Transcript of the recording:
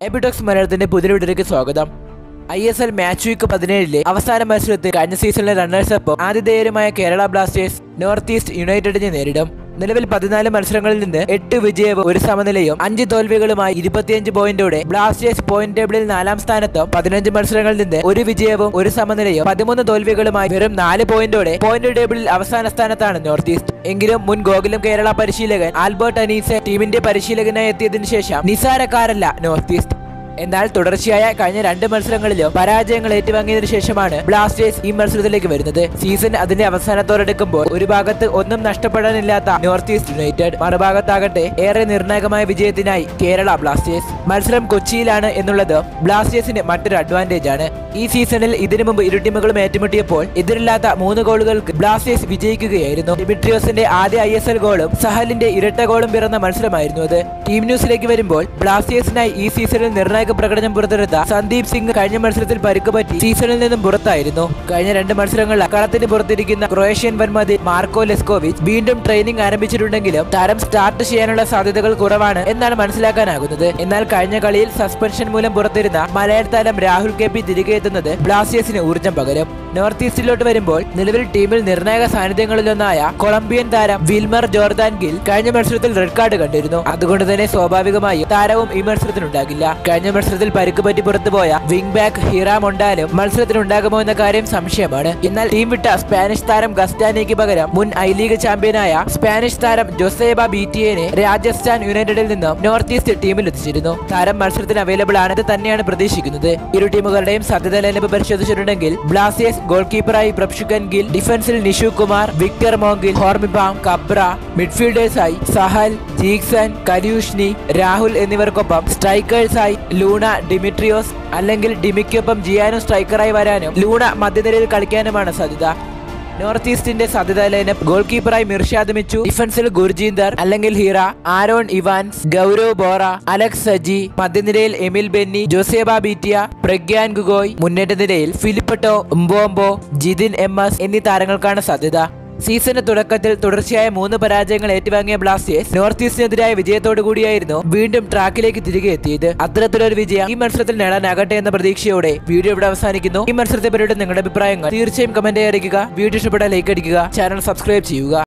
എബിഡോക്സ് മലയാളത്തിന്റെ പുതിയ വീഡിയോയിലേക്ക് സ്വാഗതം I S L match week പതിനേഴിലെ അവസാന മത്സരത്തിൽ കഴിഞ്ഞ സീസണിലെ റണ്ണേഴ്സൊപ്പം ആതിഥേയരുമായ കേരള ബ്ലാസ്റ്റേഴ്സ് നോർത്ത് ഈസ്റ്റ് യുണൈറ്റഡിനെ നേരിടും നിലവിൽ പതിനാല് മത്സരങ്ങളിൽ നിന്ന് എട്ട് വിജയവും ഒരു സമനിലയും അഞ്ച് തോൽവികളുമായി ഇരുപത്തിയഞ്ച് പോയിന്റോടെ ബ്ലാസ്റ്റേഴ്സ് പോയിന്റ് ടേബിളിൽ നാലാം സ്ഥാനത്തും പതിനഞ്ച് മത്സരങ്ങളിൽ നിന്ന് ഒരു വിജയവും ഒരു സമനിലയും പതിമൂന്ന് തോൽവികളുമായി വെറും നാല് പോയിന്റോടെ പോയിന്റ് ടേബിളിൽ അവസാന സ്ഥാനത്താണ് നോർത്ത് ഈസ്റ്റ് എങ്കിലും മുൻ ഗോകുലം കേരള പരിശീലകൻ ആൽബർട്ട് അനീസെ ടീമിന്റെ പരിശീലകനായി എത്തിയതിനു ശേഷം നിസാരക്കാരല്ല നോർത്ത് ഈസ്റ്റ് എന്നാൽ തുടർച്ചയായ കഴിഞ്ഞ രണ്ട് മത്സരങ്ങളിലും പരാജയങ്ങൾ ഏറ്റുവാങ്ങിയതിനു ശേഷമാണ് ബ്ലാസ്റ്റേഴ്സ് ഈ മത്സരത്തിലേക്ക് വരുന്നത് സീസൺ അതിന്റെ അവസാനത്തോടെടുക്കുമ്പോൾ ഒരു ഭാഗത്ത് ഒന്നും നഷ്ടപ്പെടാനില്ലാത്ത നോർത്ത് ഈസ്റ്റ് യുണൈറ്റഡ് മറുഭാഗത്താകട്ടെ ഏറെ നിർണായകമായ വിജയത്തിനായി കേരള ബ്ലാസ്റ്റേഴ്സ് മത്സരം കൊച്ചിയിലാണ് എന്നുള്ളത് ബ്ലാസ്റ്റേഴ്സിന് മറ്റൊരു അഡ്വാൻറ്റേജ് ആണ് ഈ സീസണിൽ ഇതിനു മുമ്പ് ഇരു ടീമുകളും ഏറ്റുമുട്ടിയപ്പോൾ എതിരില്ലാത്ത മൂന്ന് ഗോളുകൾക്ക് ബ്ലാസ്റ്റേഴ്സ് വിജയിക്കുകയായിരുന്നു ഡിമിട്രിയോസിന്റെ ആദ്യ ഐ എസ് എൽ ഗോളും സഹലിന്റെ ഇരട്ട ഗോളും പിറന്ന മത്സരമായിരുന്നു അത് ടീം ന്യൂസിലേക്ക് വരുമ്പോൾ ബ്ലാസ്റ്റേഴ്സിനായി ഈ സീസണിൽ നിർണായക പ്രകടനം പുറത്തെടുത്ത സന്ദീപ് സിംഗ് കഴിഞ്ഞ മത്സരത്തിൽ പരിക്ക് പറ്റി സീസണിൽ നിന്നും പുറത്തായിരുന്നു കഴിഞ്ഞ രണ്ട് മത്സരങ്ങളിൽ അക്കളത്തിന് പുറത്തിരിക്കുന്ന ക്രൊയേഷ്യൻ വൻമതി മാർക്കോ ലെസ്കോവിച്ച് വീണ്ടും ട്രെയിനിങ് ആരംഭിച്ചിട്ടുണ്ടെങ്കിലും താരം സ്റ്റാർട്ട് ചെയ്യാനുള്ള സാധ്യതകൾ കുറവാണ് എന്നാണ് മനസ്സിലാക്കാനാകുന്നത് എന്നാൽ കഴിഞ്ഞ കളിയിൽ സസ്പെൻഷൻ മൂലം പുറത്തിരുന്ന മലയാള താരം രാഹുൽ കെ പി തിരികെ എത്തുന്നത് ബ്ലാസ്റ്റേഴ്സിന് ഊർജ്ജം പകരും നോർത്ത് ഈസ്റ്റിലോട്ട് വരുമ്പോൾ നിലവിൽ ടീമിൽ നിർണായക സാന്നിധ്യങ്ങളിലൊന്നായ കൊളംബിയൻ താരം വിൽമർ ജോർദാൻ ഗിൽ കഴിഞ്ഞ മത്സരത്തിൽ റെഡ് കാർഡ് കണ്ടിരുന്നു അതുകൊണ്ട് തന്നെ സ്വാഭാവികമായും താരവും ഈ മത്സരത്തിനുണ്ടാകില്ല കഴിഞ്ഞ മത്സരത്തിൽ പരിക്ക് പറ്റി പുറത്തുപോയ വിംഗ് ബാക്ക് ഹിറ മൊണ്ടാലും മത്സരത്തിനുണ്ടാകുമോ എന്ന കാര്യം സംശയമാണ് എന്നാൽ ടീം വിട്ട സ്പാനിഷ് താരം ഗസ്റ്റാനിക്ക് പകരം മുൻ ഐ ലീഗ് ചാമ്പ്യനായ സ്പാനിഷ് താരം ജൊസേബ ബിറ്റിയനെ രാജസ്ഥാൻ യുണൈറ്റഡിൽ നിന്നും നോർത്ത് ഈസ്റ്റ് ടീമിൽ എത്തിച്ചിരുന്നു താരം മത്സരത്തിന് അവൈലബിൾ ആണെന്ന് തന്നെയാണ് പ്രതീക്ഷിക്കുന്നത് ഇരു ടീമുകളുടെയും സാധ്യത ലൈനപ്പ് പരിശോധിച്ചിട്ടുണ്ടെങ്കിൽ ബ്ലാസ്റ്റേഴ്സ് ഗോൾ കീപ്പറായി പ്രഭ്ഷുകൻ ഗിൽ ഡിഫൻസിൽ നിഷു കുമാർ വിക്ടർ മോങ്കിൽ ഹോർമിബാം കബ്ര മിഡ്ഫീൽഡേഴ്സായി സഹൽ ജീക്സൺ കര്യൂഷ്നി രാഹുൽ എന്നിവർക്കൊപ്പം സ്ട്രൈക്കേഴ്സായി ലൂണ ഡിമിട്രിയോസ് അല്ലെങ്കിൽ ഡിമിക്കൊപ്പം ജിയാനും സ്ട്രൈക്കറായി വരാനും ലൂണ മധ്യനിരയിൽ കളിക്കാനുമാണ് സാധ്യത നോർത്ത് ഈസ്റ്റിന്റെ സാധ്യത ലൈനപ്പ് ഗോൾ കീപ്പറായി മിർഷാദ് മിച്ചു ഡിഫൻസിൽ ഗുർജീന്ദർ അല്ലെങ്കിൽ ഹീറ ആരോൺ ഇവാൻസ് ഗൗരവ് ബോറ അലക്സ് സജി മധ്യനിരയിൽ എമിൽ ബെന്നി ജോസേബ ബീറ്റിയ പ്രഗ്യാൻ ഗുഗോയ് മുന്നേറ്റ നിരയിൽ ഫിലിപ്പട്ടോ ഉംബോംബോ ജിതിൻ എം എസ് എന്നീ താരങ്ങൾക്കാണ് സാധ്യത സീസണിന് തുടക്കത്തിൽ തുടർച്ചയായ മൂന്ന് പരാജയങ്ങൾ ഏറ്റുവാങ്ങിയ ബ്ലാസ്റ്റേഴ്സ് നോർത്ത് ഈസ്റ്റിനെതിരായ വിജയത്തോടു കൂടിയായിരുന്നു വീണ്ടും ട്രാക്കിലേക്ക് തിരികെ എത്തിയത് അത്തരത്തിലൊരു വിജയം ഈ മത്സരത്തിൽ നേടാനാകട്ടെ എന്ന പ്രതീക്ഷയോടെ വീഡിയോ ഇവിടെ അവസാനിക്കുന്നു ഈ മത്സരത്തെ പറ്റിയിട്ട് നിങ്ങളുടെ അഭിപ്രായങ്ങൾ തീർച്ചയായും കമന്റ് അറിയിക്കുക വീഡിയോ ഇഷ്ടപ്പെട്ടാൽ ലൈക്ക് അടിക്കുക ചാനൽ സബ്സ്ക്രൈബ് ചെയ്യുക